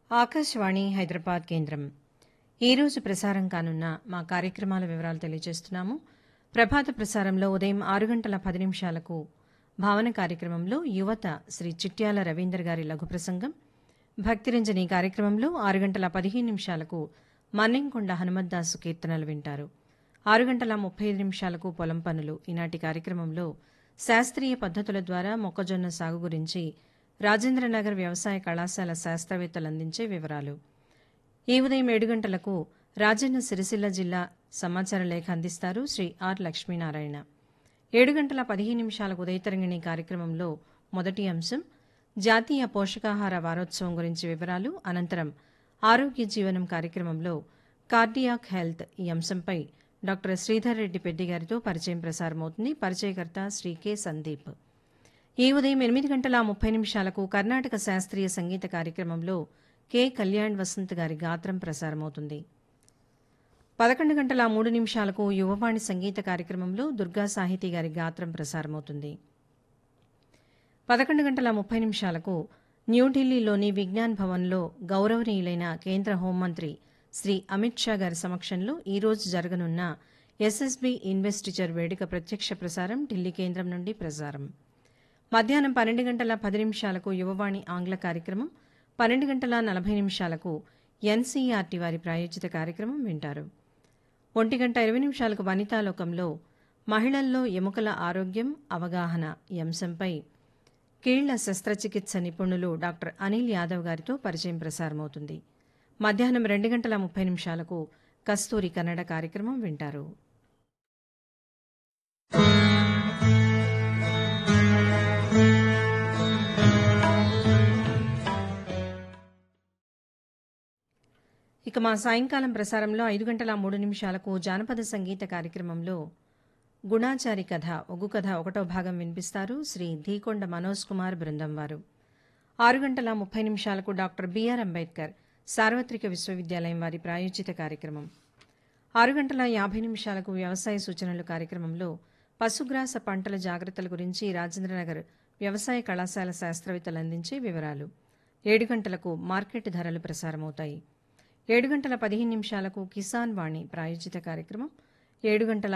ఆకాశవాణి హైదరాబాద్ కేంద్రం ఈరోజు ప్రసారం కానున్న మా కార్యక్రమాల వివరాలు తెలియజేస్తున్నాము ప్రభాత ప్రసారంలో ఉదయం ఆరు గంటల పది నిమిషాలకు భావన కార్యక్రమంలో యువత శ్రీ చిట్యాల రవీందర్ గారి లఘు ప్రసంగం భక్తిరంజని కార్యక్రమంలో ఆరు గంటల పదిహేను నిమిషాలకు మన్నెంకొండ హనుమద్దాసు కీర్తనలు వింటారు ఆరు గంటల ముప్పై ఐదు నిమిషాలకు పొలం పనులు ఈనాటి కార్యక్రమంలో శాస్త్రీయ పద్ధతుల ద్వారా మొక్కజొన్న సాగు గురించి రాజేంద్రనగర్ వ్యవసాయ కళాశాల శాస్త్రవేత్తలు అందించే వివరాలు ఈ ఉదయం ఏడు గంటలకు రాజన్న సిరిసిల్ల జిల్లా సమాచార లేఖ అందిస్తారు శ్రీ ఆర్ లక్ష్మీనారాయణ ఏడు గంటల పదిహేను నిమిషాలకు ఉదయతరంగిణి కార్యక్రమంలో మొదటి అంశం జాతీయ పోషకాహార వారోత్సవం గురించి వివరాలు అనంతరం ఆరోగ్య జీవనం కార్యక్రమంలో కార్డియాక్ హెల్త్ ఈ అంశంపై డాక్టర్ శ్రీధర్ రెడ్డి పెద్ది గారితో పరిచయం ప్రసారమవుతుంది పరిచయకర్త శ్రీ కె సందీప్ ఈ ఉదయం ఎనిమిది గంటల ముప్పై నిమిషాలకు కర్ణాటక శాస్త్రీయ సంగీత కార్యక్రమంలో కె కళ్యాణ్ వసంత్ గారి గాత్రం ప్రసారమవుతుంది పదకొండు గంటల మూడు నిమిషాలకు యువవాణి సంగీత కార్యక్రమంలో దుర్గా సాహితీ గారి గాత్రం ప్రసారమవుతుంది పదకొండు గంటల ముప్పై నిమిషాలకు న్యూఢిల్లీలోని విజ్ఞాన్ భవన్లో గౌరవనీయులైన కేంద్ర హోంమంత్రి శ్రీ అమిత్ షా గారి సమక్షంలో ఈరోజు జరగనున్న ఎస్ఎస్బి ఇన్వెస్టిచర్ వేడుక ప్రత్యక్ష ప్రసారం ఢిల్లీ కేంద్రం నుండి ప్రసారం మధ్యాహ్నం పన్నెండు గంటల పది నిమిషాలకు యువవాణి ఆంగ్ల కార్యక్రమం పన్నెండు గంటల నలభై నిమిషాలకు ఎన్సీఆర్టీ వారి ప్రాయోజిత కార్యక్రమం వింటారు ఒంటి గంట ఇరవై నిమిషాలకు వనితాలోకంలో మహిళల్లో ఎముకల ఆరోగ్యం అవగాహన ఈ అంశంపై కీళ్ల శస్త్రచికిత్స నిపుణులు డాక్టర్ అనిల్ యాదవ్ గారితో పరిచయం ప్రసారమవుతుంది మధ్యాహ్నం రెండు గంటల ముప్పై నిమిషాలకు కస్తూరి కన్నడ కార్యక్రమం వింటారు ఇక మా సాయంకాలం ప్రసారంలో ఐదు గంటల మూడు నిమిషాలకు జానపద సంగీత కార్యక్రమంలో గుణాచారి కథ ఒగ్గు కథ ఒకటో భాగం వినిపిస్తారు శ్రీ ధీకొండ మనోజ్ కుమార్ బృందం వారు ఆరు గంటల ముప్పై నిమిషాలకు డాక్టర్ బిఆర్ అంబేద్కర్ సార్వత్రిక విశ్వవిద్యాలయం వారి ప్రాయోజిత కార్యక్రమం ఆరు గంటల యాభై నిమిషాలకు వ్యవసాయ సూచనలు కార్యక్రమంలో పశుగ్రాస పంటల జాగ్రత్తల గురించి రాజేంద్రనగర్ వ్యవసాయ కళాశాల శాస్త్రవేత్తలు అందించే వివరాలు ఏడు గంటలకు మార్కెట్ ధరలు ప్రసారమవుతాయి ఏడు గంటల పదిహేను నిమిషాలకు కిసాన్ వాణి ప్రాయోజిత కార్యక్రమం ఏడు గంటల